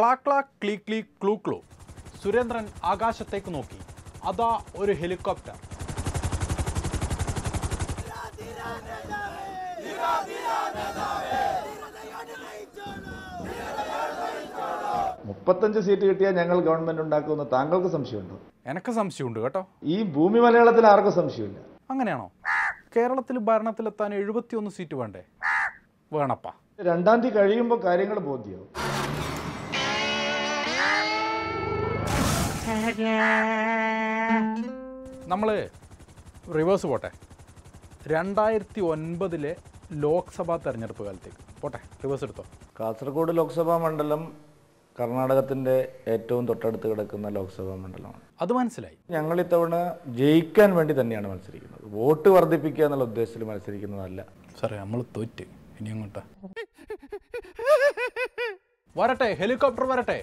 ക്ലാ ക്ലാ ക്ലീ ക്ലീ ക്ലൂ ക്ലൂ സുരേന്ദ്രൻ ആകാശത്തേക്ക് നോക്കി അതാ ഒരു ഹെലികോപ്റ്റർ മുപ്പത്തഞ്ച് സീറ്റ് കിട്ടിയാൽ ഞങ്ങൾ ഗവൺമെന്റ് ഉണ്ടാക്കുമെന്ന് താങ്കൾക്ക് സംശയമുണ്ടോ എനക്ക് സംശയമുണ്ട് കേട്ടോ ഈ ഭൂമി മലയാളത്തിൽ ആർക്കും സംശയമില്ല അങ്ങനെയാണോ കേരളത്തിൽ ഭരണത്തിലെത്താൻ എഴുപത്തിയൊന്ന് സീറ്റ് വേണ്ടേ വേണപ്പാ രണ്ടാം തീയതി കഴിയുമ്പോൾ കാര്യങ്ങൾ ബോധ്യമാവും നമ്മൾ റിവേഴ്സ് പോട്ടെ രണ്ടായിരത്തി ഒൻപതിലെ ലോക്സഭാ തെരഞ്ഞെടുപ്പ് കാലത്തേക്ക് പോട്ടെ റിവേഴ്സ് എടുത്തോ കാസർഗോഡ് ലോക്സഭാ മണ്ഡലം കർണാടകത്തിന്റെ ഏറ്റവും തൊട്ടടുത്ത് കിടക്കുന്ന ലോക്സഭാ മണ്ഡലമാണ് അത് മനസ്സിലായി ഞങ്ങൾ ഇത്തവണ ജയിക്കാൻ വേണ്ടി തന്നെയാണ് മത്സരിക്കുന്നത് വോട്ട് വർദ്ധിപ്പിക്കുക എന്നുള്ള ഉദ്ദേശത്തിൽ മത്സരിക്കുന്നതല്ല സാറേ നമ്മൾ തോറ്റ് ഇനി അങ്ങോട്ടാ വരട്ടെ ഹെലികോപ്റ്റർ വരട്ടെ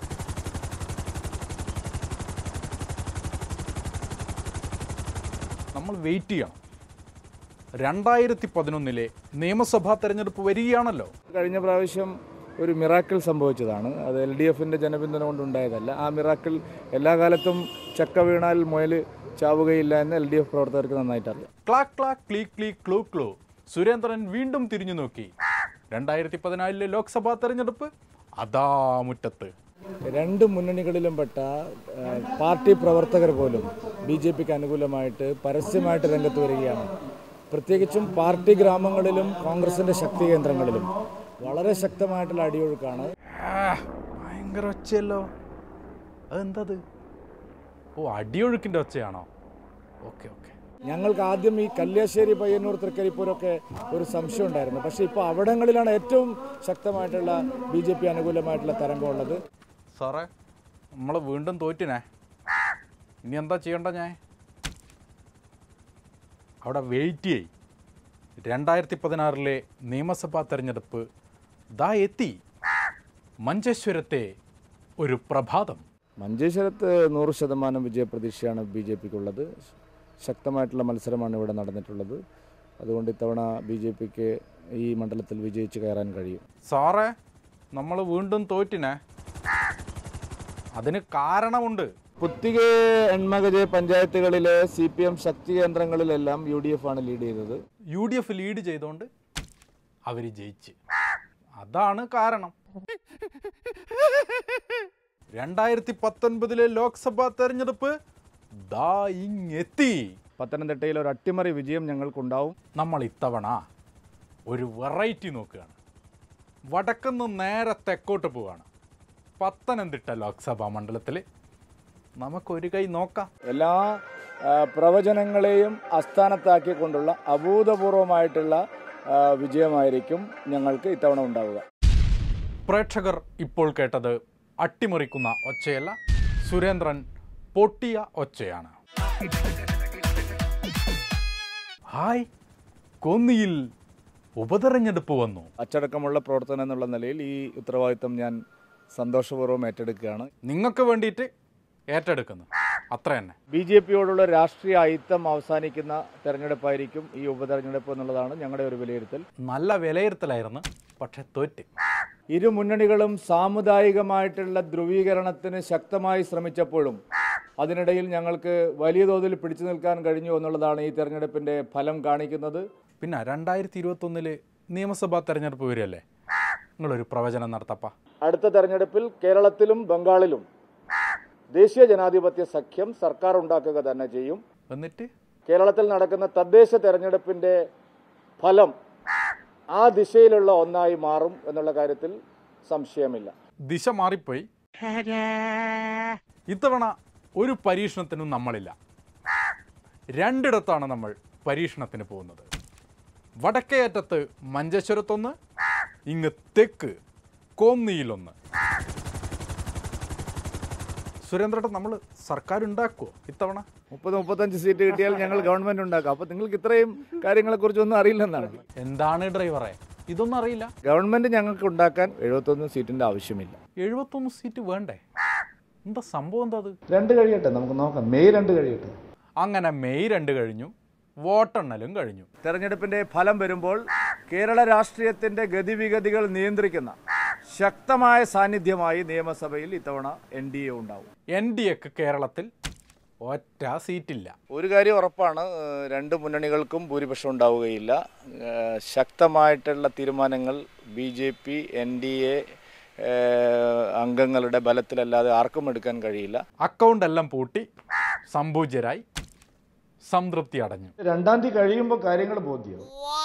നമ്മൾ വെയിറ്റ് ചെയ്യണം രണ്ടായിരത്തി പതിനൊന്നിലെ നിയമസഭാ തെരഞ്ഞെടുപ്പ് വരികയാണല്ലോ കഴിഞ്ഞ പ്രാവശ്യം ഒരു മിറാക്കിൾ സംഭവിച്ചതാണ് അത് എൽ ഡി എഫിന്റെ ജനപിന്തുണ കൊണ്ടുണ്ടായതല്ല ആ മിറാക്കിൾ എല്ലാ കാലത്തും ചക്ക വീണാൽ മുയൽ ചാവുകയില്ല എന്ന് എൽ ഡി എഫ് പ്രവർത്തകർക്ക് നന്നായിട്ട് അറിയാം ക്ലാക് ക്ലാക് ക്ലീ ക്ലീ ക്ലൂ ക്ലൂ സുരേന്ദ്രൻ വീണ്ടും തിരിഞ്ഞു നോക്കി രണ്ടായിരത്തി പതിനാലിലെ ലോക്സഭാ തെരഞ്ഞെടുപ്പ് അതാ മുറ്റത്ത് രണ്ട് മുന്നണികളിലും പെട്ട ആ, പാർട്ടി പ്രവർത്തകർ പോലും ബി ജെ പിക്ക് അനുകൂലമായിട്ട് പരസ്യമായിട്ട് രംഗത്ത് വരികയാണ് പ്രത്യേകിച്ചും പാർട്ടി ഗ്രാമങ്ങളിലും കോൺഗ്രസിന്റെ ശക്തി കേന്ദ്രങ്ങളിലും വളരെ ശക്തമായിട്ടുള്ള അടിയൊഴുക്കാണ് ആ, ഭയങ്കര ഒച്ചയല്ലോ അതെന്തത് ഓ അടിയൊഴുക്കിൻ്റെ ഒച്ചയാണോ ഓക്കെ ഓക്കെ ഞങ്ങൾക്ക് ആദ്യം ഈ കല്യാശ്ശേരി പയ്യന്നൂർ തൃക്കരിപ്പൂരൊക്കെ ഒരു സംശയം ഉണ്ടായിരുന്നു പക്ഷേ ഇപ്പോൾ അവിടങ്ങളിലാണ് ഏറ്റവും ശക്തമായിട്ടുള്ള ബി ജെ പി അനുകൂലമായിട്ടുള്ള തരംഗമുള്ളത് സാറേ നമ്മൾ വീണ്ടും തോറ്റിനെ ഇനി എന്താ ചെയ്യണ്ട ഞാൻ അവിടെ വെയിറ്റ് ചെയ് രണ്ടായിരത്തി പതിനാറിലെ നിയമസഭാ തെരഞ്ഞെടുപ്പ് ദാ എത്തി മഞ്ചേശ്വരത്തെ ഒരു പ്രഭാതം മഞ്ചേശ്വരത്ത് നൂറ് ശതമാനം വിജയപ്രതീക്ഷയാണ് ബി ജെ പിക്കുള്ളത് ശക്തമായിട്ടുള്ള മത്സരമാണ് ഇവിടെ നടന്നിട്ടുള്ളത് അതുകൊണ്ട് ഇത്തവണ ബി ജെ പിക്ക് ഈ മണ്ഡലത്തിൽ വിജയിച്ച് കയറാൻ കഴിയും സാറേ നമ്മൾ വീണ്ടും തോറ്റിനെ അതിന് കാരണമുണ്ട് പുത്തിക എൺമകജ പഞ്ചായത്തുകളിലെ സി പി എം ശക്തി കേന്ദ്രങ്ങളിലെല്ലാം യു ഡി എഫ് ആണ് ലീഡ് ചെയ്തത് യു ഡി എഫ് ലീഡ് ചെയ്തുകൊണ്ട് അവർ ജയിച്ച് അതാണ് കാരണം രണ്ടായിരത്തി പത്തൊൻപതിലെ ലോക്സഭാ തെരഞ്ഞെടുപ്പ് ദാ ഇങ്ങെത്തി പത്തനംതിട്ടയിൽ ഒരു അട്ടിമറി വിജയം ഞങ്ങൾക്കുണ്ടാവും നമ്മൾ ഇത്തവണ ഒരു വെറൈറ്റി നോക്കുകയാണ് വടക്കുന്ന് നേരെ തെക്കോട്ട് പോവുകയാണ് പത്തനംതിട്ട ലോക്സഭാ മണ്ഡലത്തിൽ നമുക്കൊരു കൈ നോക്കാം എല്ലാ ആ, പ്രവചനങ്ങളെയും അസ്ഥാനത്താക്കിക്കൊണ്ടുള്ള അഭൂതപൂർവമായിട്ടുള്ള ആ, വിജയമായിരിക്കും ഞങ്ങൾക്ക് ഇത്തവണ ഉണ്ടാവുക പ്രേക്ഷകർ ഇപ്പോൾ കേട്ടത് അട്ടിമറിക്കുന്ന ഒച്ചയല്ല സുരേന്ദ്രൻ പൊട്ടിയ ഒച്ചയാണ് ഹായ് കൊന്നിയിൽ ഉപതെരഞ്ഞെടുപ്പ് വന്നു അച്ചടക്കമുള്ള പ്രവർത്തനം എന്നുള്ള നിലയിൽ ഈ ഉത്തരവാദിത്തം ഞാൻ സന്തോഷപൂർവ്വം ഏറ്റെടുക്കുകയാണ് നിങ്ങൾക്ക് വേണ്ടിയിട്ട് ഏറ്റെടുക്കുന്നു അത്ര തന്നെ ബി ജെ പിയോടുള്ള രാഷ്ട്രീയ അയിത്തം അവസാനിക്കുന്ന തെരഞ്ഞെടുപ്പായിരിക്കും ഈ ഉപതെരഞ്ഞെടുപ്പ് എന്നുള്ളതാണ് ഞങ്ങളുടെ ഒരു വിലയിരുത്തൽ നല്ല വിലയിരുത്തലായിരുന്നു പക്ഷെ തോറ്റ് ഇരു മുന്നണികളും സാമുദായികമായിട്ടുള്ള ധ്രുവീകരണത്തിന് ശക്തമായി ശ്രമിച്ചപ്പോഴും അതിനിടയിൽ ഞങ്ങൾക്ക് വലിയ തോതിൽ പിടിച്ചു നിൽക്കാൻ കഴിഞ്ഞു എന്നുള്ളതാണ് ഈ തെരഞ്ഞെടുപ്പിന്റെ ഫലം കാണിക്കുന്നത് പിന്നെ രണ്ടായിരത്തി ഇരുപത്തൊന്നില് നിയമസഭാ തെരഞ്ഞെടുപ്പ് വരികയല്ലേ നിങ്ങളൊരു പ്രവചനം നടത്തപ്പ അടുത്ത തെരഞ്ഞെടുപ്പിൽ കേരളത്തിലും ബംഗാളിലും ദേശീയ ജനാധിപത്യ സഖ്യം സർക്കാർ ഉണ്ടാക്കുക തന്നെ ചെയ്യും എന്നിട്ട് കേരളത്തിൽ നടക്കുന്ന തദ്ദേശ തെരഞ്ഞെടുപ്പിന്റെ ഫലം ആ ദിശയിലുള്ള ഒന്നായി മാറും എന്നുള്ള കാര്യത്തിൽ സംശയമില്ല ദിശ മാറിപ്പോയി ഇത്തവണ ഒരു പരീക്ഷണത്തിനും നമ്മളില്ല രണ്ടിടത്താണ് നമ്മൾ പരീക്ഷണത്തിന് പോകുന്നത് വടക്കേ അറ്റത്ത് മഞ്ചേശ്വരത്തൊന്ന് ഇങ്ങ് തെക്ക് കോന്നിയിലൊന്ന് സുരേന്ദ്രേട്ടൻ നമ്മൾ സർക്കാർ ഉണ്ടാക്കുമോ ഇത്തവണ മുപ്പത് മുപ്പത്തഞ്ച് സീറ്റ് കിട്ടിയാൽ ഞങ്ങൾ ഗവൺമെന്റ് ഉണ്ടാക്കാം അപ്പൊ നിങ്ങൾക്ക് ഇത്രയും കാര്യങ്ങളെ കുറിച്ചൊന്നും അറിയില്ലെന്നാണ് എന്താണ് ഡ്രൈവറെ ഇതൊന്നും അറിയില്ല ഗവൺമെന്റ് ഞങ്ങൾക്ക് ഉണ്ടാക്കാൻ എഴുപത്തൊന്ന് സീറ്റിന്റെ ആവശ്യമില്ല എഴുപത്തൊന്ന് സീറ്റ് വേണ്ടേ എന്താ സംഭവം എന്താ അത് രണ്ട് കഴിയട്ടെ നമുക്ക് നോക്കാം മെയ് രണ്ട് കഴിയട്ടെ അങ്ങനെ മെയ് രണ്ട് കഴിഞ്ഞു വോട്ടെണ്ണലും കഴിഞ്ഞു തെരഞ്ഞെടുപ്പിന്റെ ഫലം വരുമ്പോൾ കേരള രാഷ്ട്രീയത്തിന്റെ ഗതിവിഗതികൾ നിയന്ത്രിക്കുന്ന ശക്തമായ സാന്നിധ്യമായി നിയമസഭയിൽ ഇത്തവണ എൻ ഡി എ ഉണ്ടാവും എൻ ഡി എക്ക് കേരളത്തിൽ ഒറ്റ സീറ്റില്ല ഒരു കാര്യം ഉറപ്പാണ് ഏഹ് രണ്ട് മുന്നണികൾക്കും ഭൂരിപക്ഷം ഉണ്ടാവുകയില്ല ഏഹ് ശക്തമായിട്ടുള്ള തീരുമാനങ്ങൾ B J P N D A അംഗങ്ങളുടെ ബലത്തിലല്ലാതെ ആർക്കും എടുക്കാൻ കഴിയില്ല അക്കൗണ്ട് എല്ലാം പൂട്ടി സംപൂജ്യരായി സംതൃപ്തി അടഞ്ഞു രണ്ടാം തീയതി കഴിയുമ്പോൾ കാര്യങ്ങൾ ബോധ്യവും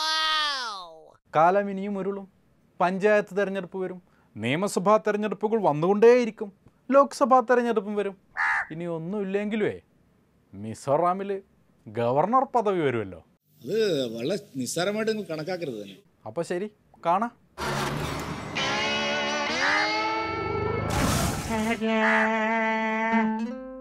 കാലം ഇനിയും ഉരുളും പഞ്ചായത്ത് തെരഞ്ഞെടുപ്പ് വരും നിയമസഭാ തെരഞ്ഞെടുപ്പുകൾ വന്നുകൊണ്ടേയിരിക്കും ലോക്സഭാ തെരഞ്ഞെടുപ്പും വരും ഇനി ഒന്നുമില്ലെങ്കിലുവേ മിസോറാമിൽ ഗവർണർ പദവി വരുമല്ലോ അത് വളരെ നിസ്സാരമായിട്ട് നിങ്ങൾ കണക്കാക്കരുത് തന്നെ അപ്പോൾ ശരി കാണാം Ta-da!